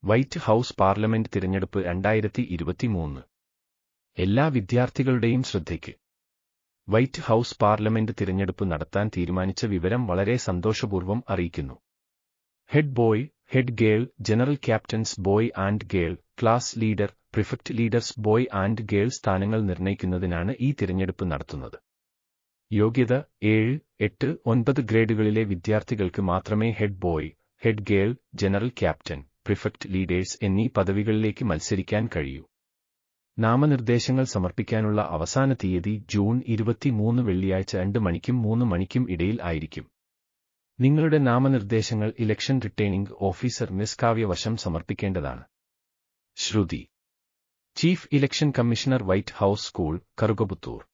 white house parliament തിരഞ്ഞെടുപ്പ് രണ്ടായിരത്തി ഇരുപത്തിമൂന്ന് എല്ലാ വിദ്യാർത്ഥികളുടെയും ശ്രദ്ധയ്ക്ക് വൈറ്റ് ഹൌസ് പാർലമെന്റ് തിരഞ്ഞെടുപ്പ് നടത്താൻ തീരുമാനിച്ച വിവരം വളരെ സന്തോഷപൂർവ്വം അറിയിക്കുന്നു head boy head girl general captains boy and girl class leader prefect leaders boy and girl സ്ഥാനങ്ങൾ നിർണ്ണയിക്കുന്നതിനാണ് ഈ തിരഞ്ഞെടുപ്പ് നടത്തുന്നത് യോഗ്യത ഏഴ് എട്ട് ഒൻപത് ഗ്രേഡുകളിലെ വിദ്യാർത്ഥികൾക്ക് മാത്രമേ head boy head girl general captain prefect leaders എന്നീ പദവികളിലേക്ക് മത്സരിക്കാൻ കഴിയൂ നാമനിർദ്ദേശങ്ങൾ സമർപ്പിക്കാനുള്ള അവസാന തീയതി ജൂൺ ഇരുപത്തിമൂന്ന് വെള്ളിയാഴ്ച രണ്ട് മണിക്കും മൂന്ന് മണിക്കും ഇടയിൽ ആയിരിക്കും നിങ്ങളുടെ നാമനിർദ്ദേശങ്ങൾ ഇലക്ഷൻ റിട്ടേണിംഗ് ഓഫീസർ മിസ് കാവ്യവശം സമർപ്പിക്കേണ്ടതാണ് Shruti chief election commissioner White House School Karukaputhur